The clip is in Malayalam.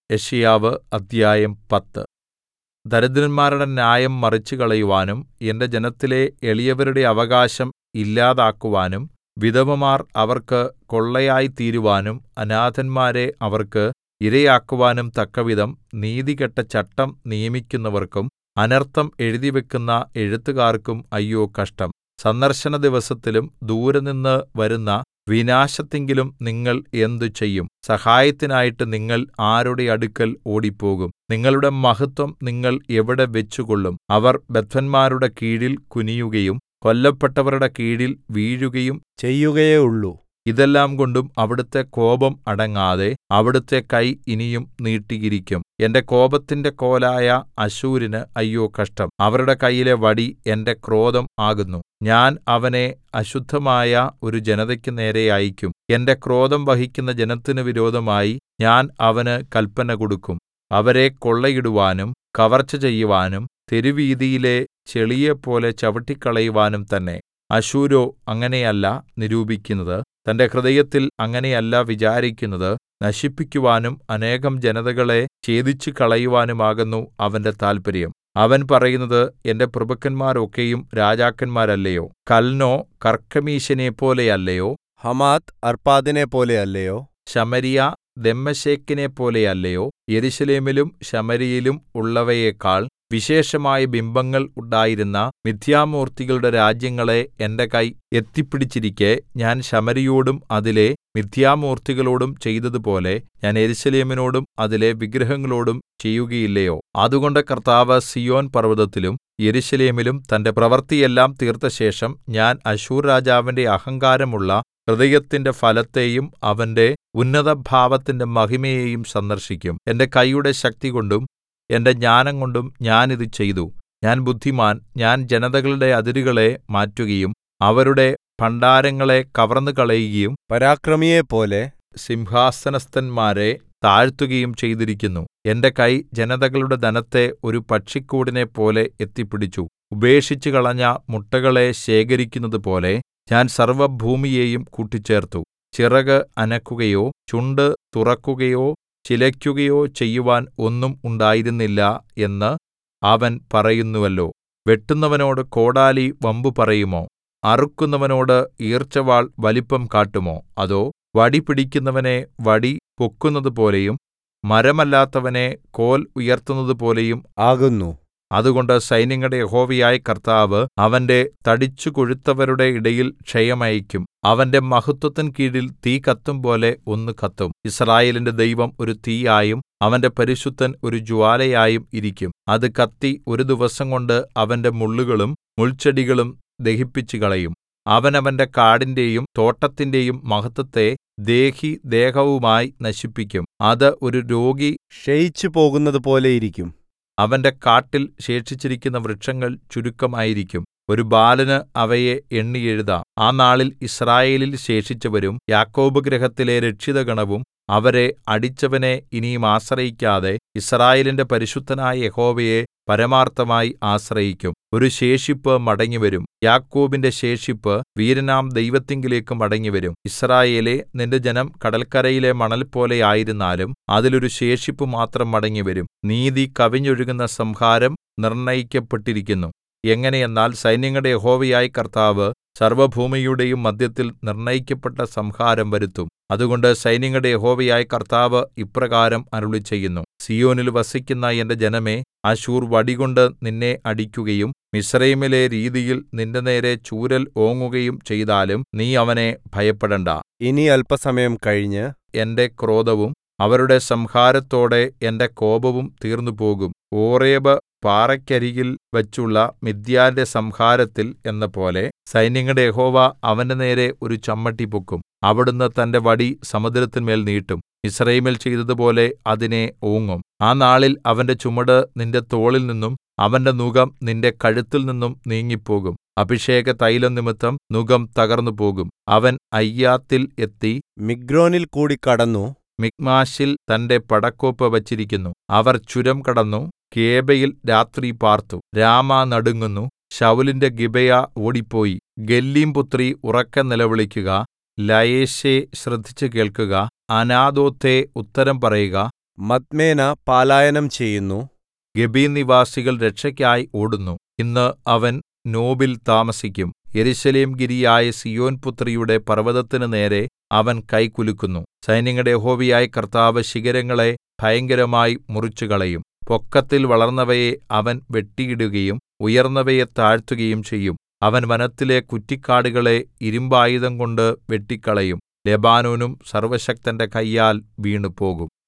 യെശയ്യാവ് അദ്ധ്യായം പത്ത് ദരിദ്രന്മാരുടെ ന്യായം മറിച്ചുകളയുവാനും എന്റെ ജനത്തിലെ എളിയവരുടെ അവകാശം ഇല്ലാതാക്കുവാനും വിധവമാർ അവർക്ക് കൊള്ളയായിത്തീരുവാനും അനാഥന്മാരെ അവർക്ക് ഇരയാക്കുവാനും തക്കവിധം നീതികെട്ട ചട്ടം നിയമിക്കുന്നവർക്കും അനർത്ഥം എഴുതിവെക്കുന്ന എഴുത്തുകാർക്കും അയ്യോ കഷ്ടം സന്ദർശനദിവസത്തിലും ദൂരത്തുനിന്ന് വരുന്ന വിനാശത്തിങ്കലും നിങ്ങൾ എന്ത് ചെയ്യും സഹായത്തിനായിട്ട് നിങ്ങൾ ആരുടെ അടുക്കൽ ഓടിപ്പോകും നിങ്ങളുടെ മഹത്വം നിങ്ങൾ എവിടെ വെച്ചുകൊള്ളും അവർ ബദ്ധന്മാരുടെ കീഴിൽ കുനിയുകയും കൊല്ലപ്പെട്ടവരുടെ കീഴിൽ വീഴുകയും ചെയ്യുകയേയുള്ളു ഇതെല്ലാംകൊണ്ടും അവിടുത്തെ കോപം അടങ്ങാതെ അവിടുത്തെ കൈ ഇനിയും നീട്ടിയിരിക്കും എന്റെ കോപത്തിന്റെ കോലായ അശ്ശൂരിന് അയ്യോ കഷ്ടം അവരുടെ കയ്യിലെ വടി എന്റെ ക്രോധം ആകുന്നു ഞാൻ അവനെ അശുദ്ധമായ ഒരു ജനതയ്ക്ക് നേരെ അയക്കും എന്റെ ക്രോധം വഹിക്കുന്ന ജനത്തിന് വിരോധമായി ഞാൻ അവന് കല്പന കൊടുക്കും അവരെ കൊള്ളയിടുവാനും കവർച്ച ചെയ്യുവാനും തെരുവീഥിയിലെ ചെളിയെപ്പോലെ ചവിട്ടിക്കളയുവാനും തന്നെ അശ്ശൂരോ അങ്ങനെയല്ല നിരൂപിക്കുന്നത് തന്റെ ഹൃദയത്തിൽ അങ്ങനെയല്ല വിചാരിക്കുന്നത് നശിപ്പിക്കുവാനും അനേകം ജനതകളെ ഛേദിച്ചുകളയുവാനുമാകുന്നു അവന്റെ താല്പര്യം അവൻ പറയുന്നത് എന്റെ പ്രഭുക്കന്മാരൊക്കെയും രാജാക്കന്മാരല്ലയോ കൽനോ കർക്കമീശിനെപ്പോലെയല്ലയോ ഹമാത്ത് അർപ്പാദിനെപ്പോലെയല്ലയോ ശമര്യ ദമ്മേശെക്കിനെപ്പോലെയല്ലയോ യെരൂശലേമിലും ശമര്യയിലും ഉള്ളവയെക്കാൾ വിശേഷമായ ബിംബങ്ങൾ ഉണ്ടായിരുന്ന മിഥ്യാമൂർത്തികളുടെ രാജ്യങ്ങളെ എന്റെ കൈ എത്തിപ്പിടിച്ചിരിക്കെ ഞാൻ ശമര്യയോടും അതിലെ മിഥ്യാമൂർത്തികളോടും ചെയ്തതുപോലെ ഞാൻ യെരൂശലേമിനോടും അതിലെ വിഗ്രഹങ്ങളോടും ചെയ്യുകയില്ലയോ അതുകൊണ്ട് കർത്താവ് സീയോൻ പർവ്വതത്തിലും യെരൂശലേമിലും തന്റെ പ്രവൃത്തിയെല്ലാം തീർത്തശേഷം ഞാൻ അശ്ശൂർ രാജാവിന്റെ അഹങ്കാരമുള്ള ഹൃദയത്തിന്റെ ഫലത്തെയും അവന്റെ ഉന്നതഭാവത്തിന്റെ മഹിമയെയും സന്ദർശിക്കും എന്റെ കൈയുടെ ശക്തികൊണ്ടും എന്റെ ജ്ഞാനംകൊണ്ടും ഞാൻ ഇത് ചെയ്തു ഞാൻ ബുദ്ധിമാൻ ഞാൻ ജനതകളുടെ അതിരുകളെ മാറ്റുകയും അവരുടെ ഭണ്ഡാരങ്ങളെ കവർന്നുകളയുകയും പരാക്രമിയെപ്പോലെ സിംഹാസനസ്ഥന്മാരെ താഴ്ത്തുകയും ചെയ്തിരിക്കുന്നു എന്റെ കൈ ജനതകളുടെ ധനത്തെ ഒരു പക്ഷിക്കൂടിനെപ്പോലെ എത്തിപ്പിടിച്ചു ഉപേക്ഷിച്ചുകളഞ്ഞ മുട്ടകളെ ശേഖരിക്കുന്നതുപോലെ ഞാൻ സർവ്വഭൂമിയെയും കൂട്ടിച്ചേർത്തു ചിറക് അനക്കുകയോ ചുണ്ട് തുറക്കുകയോ ചിലയ്ക്കുകയോ ചെയ്യുവാൻ ഒന്നും ഉണ്ടായിരുന്നില്ല എന്ന് അവൻ പറയുന്നുവല്ലോ വെട്ടുന്നവനോട് കോടാലി വമ്പു പറയുമോ അറുക്കുന്നവനോട് ഈർച്ചവാൾ വലിപ്പം കാട്ടുമോ അതോ വടി പിടിക്കുന്നവനെ വടി പൊക്കുന്നതുപോലെയും മരമല്ലാത്തവനെ കോൽ ഉയർത്തുന്നതുപോലെയും ആകുന്നു അതുകൊണ്ട് സൈന്യങ്ങളുടെ യഹോവയായ കർത്താവ് അവന്റെ തടിച്ചുകൊഴുത്തവരുടെ ഇടയിൽ ക്ഷയം അയയ്ക്കും അവന്റെ മഹത്വത്തിൻ കീഴിൽ തീ കത്തുംപോലെ ഒന്ന് കത്തും യിസ്രായേലിന്റെ ദൈവം ഒരു തീയായും അവന്റെ പരിശുദ്ധൻ ഒരു ജ്വാലയായും ഇരിക്കും അത് കത്തി ഒരു ദിവസംകൊണ്ട് അവന്റെ മുള്ളുകളും മുൾച്ചെടികളും ദഹിപ്പിച്ചുകളയും അവൻ അവന്റെ കാടിന്റെയും തോട്ടത്തിന്റെയും മഹത്വത്തെ ദേഹിദേഹവുമായി നശിപ്പിക്കും അത് ഒരു രോഗി ക്ഷയിച്ചു പോകുന്നതുപോലെയിരിക്കും അവന്റെ കാട്ടിൽ ശേഷിച്ചിരിക്കുന്ന വൃക്ഷങ്ങൾ ചുരുക്കമായിരിക്കും ഒരു ബാലന് അവയെ എണ്ണി എഴുതാം ആ നാളിൽ യിസ്രായേലിൽ ശേഷിച്ചവരും യാക്കോബ് ഗൃഹത്തിലെ രക്ഷിതഗണവും അവരെ അടിച്ചവനെ ഇനിയും ആശ്രയിക്കാതെ യിസ്രായേലിന്റെ പരിശുദ്ധനായ യഹോവയെ പരമാർത്ഥമായി ആശ്രയിക്കും ഒരു ശേഷിപ്പ് മടങ്ങിവരും യാക്കോബിന്റെ ശേഷിപ്പ് വീരനാം ദൈവത്തിങ്കലേക്ക് മടങ്ങിവരും യിസ്രായേലേ നിന്റെ ജനം കടൽക്കരയിലെ മണൽപോലെ ആയിരുന്നാലും അതിലൊരു ശേഷിപ്പ് മാത്രം മടങ്ങിവരും നീതി കവിഞ്ഞൊഴുകുന്ന സംഹാരം നിർണ്ണയിക്കപ്പെട്ടിരിക്കുന്നു എങ്ങനെയെന്നാൽ സൈന്യങ്ങളുടെ യഹോവയായ കർത്താവ് സർവ്വഭൂമിയുടെയും മദ്ധ്യത്തിൽ നിർണ്ണയിക്കപ്പെട്ട സംഹാരം വരുത്തും അതുകൊണ്ട് സൈന്യങ്ങളുടെ യഹോവയായ കർത്താവ് ഇപ്രകാരം അരുളിച്ചെയ്യുന്നു സീയോനിൽ വസിക്കുന്ന എന്റെ ജനമേ അശ്ശൂർ വടികൊണ്ട് നിന്നെ അടിക്കുകയും മിസ്രയീമിലെ രീതിയിൽ നിന്റെ നേരെ ചൂരൽ ഓങ്ങുകയും ചെയ്താലും നീ അവനെ ഭയപ്പെടണ്ടാ ഇനി അല്പസമയം കഴിഞ്ഞ് എന്റെ ക്രോധവും അവരുടെ സംഹാരത്തോടെ എന്റെ കോപവും തീർന്നുപോകും ഓറേബ് പാറയ്ക്കരികിൽ വച്ചുള്ള മിദ്യാന്റെ സംഹാരത്തിൽ എന്നപോലെ സൈന്യങ്ങളുടെ യഹോവ അവന്റെ നേരെ ഒരു ചമ്മട്ടി പൊക്കും അവിടുന്ന് തന്റെ വടി സമുദ്രത്തിന്മേൽ നീട്ടും മിസ്രയീമിൽ ചെയ്തതുപോലെ അതിനെ ഓങ്ങും ആ നാളിൽ അവന്റെ ചുമട് നിന്റെ തോളിൽ നിന്നും അവന്റെ നുകം നിന്റെ കഴുത്തിൽ നിന്നും നീങ്ങിപ്പോകും അഭിഷേക തൈലം നിമിത്തം നുകം തകർന്നുപോകും അവൻ അയ്യാത്തിൽ എത്തി മിഗ്രോനിൽ കൂടി കടന്നു മിക്മാശിൽ തന്റെ പടക്കോപ്പ് വച്ചിരിക്കുന്നു അവർ ചുരം കടന്നു കേബയിൽ രാത്രി പാർത്തു രാമ നടുങ്ങുന്നു ശൌലിന്റെ ഗിബെയ ഓടിപ്പോയി ഗല്ലീം പുത്രി ഉറക്കെ നിലവിളിക്കുക ലയേശേ ശ്രദ്ധിച്ചു കേൾക്കുക അനാഥോത്തേ ഉത്തരം പറയുക മദ്മേന പലായനം ചെയ്യുന്നു ഗെബീർ നിവാസികൾ രക്ഷയ്ക്കായി ഓടുന്നു ഇന്ന് അവൻ നോബിൽ താമസിക്കും യെരൂശലേം ഗിരിയായ സീയോൻ പുത്രിയുടെ പർവ്വതത്തിന് നേരെ അവൻ കൈ കുലുക്കുന്നു സൈന്യങ്ങളുടെ യഹോവയായ കർത്താവ് ശിഖരങ്ങളെ ഭയങ്കരമായി മുറിച്ചുകളയും പൊക്കത്തിൽ വളർന്നവയെ അവൻ വെട്ടിയിടുകയും ഉയർന്നവയെ താഴ്ത്തുകയും ചെയ്യും അവൻ വനത്തിലെ കുറ്റിക്കാടുകളെ ഇരിമ്പായുധംകൊണ്ട് വെട്ടിക്കളയും ലെബാനോനും സർവ്വശക്തന്റെ കയ്യാൽ വീണുപോകും